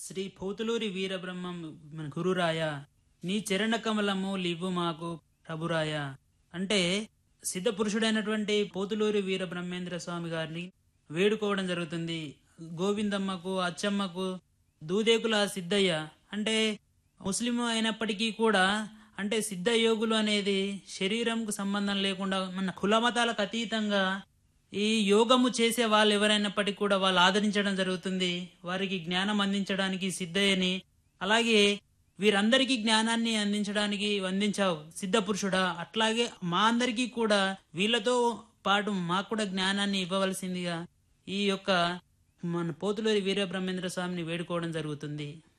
శ్రీ పోతులూరి వీరబ్రహ్మం మన గురురాయ నీ చరణ కమలము లివ్వు మాకు ప్రభురాయ అంటే సిద్ధ పురుషుడైనటువంటి పోతులూరి వీర బ్రహ్మేంద్ర స్వామి గారిని వేడుకోవడం జరుగుతుంది గోవిందమ్మకు అచ్చమ్మకు దూదేకుల సిద్ధయ్య అంటే ముస్లిం అయినప్పటికీ కూడా అంటే సిద్ధ యోగులు అనేది శరీరంకు సంబంధం లేకుండా మన కులమతాలకు అతీతంగా ఈ యోగము చేసే వాళ్ళు ఎవరైనప్పటికీ కూడా వాళ్ళు ఆదరించడం జరుగుతుంది వారికి జ్ఞానం అందించడానికి సిద్ధయ్యని అలాగే వీరందరికీ జ్ఞానాన్ని అందించడానికి అందించావు సిద్ధ పురుషుడా అట్లాగే మా అందరికీ కూడా వీళ్ళతో పాటు మాకు కూడా జ్ఞానాన్ని ఇవ్వవలసిందిగా ఈ యొక్క మన పోతులూరి వీరబ్రహ్మేంద్ర స్వామిని వేడుకోవడం జరుగుతుంది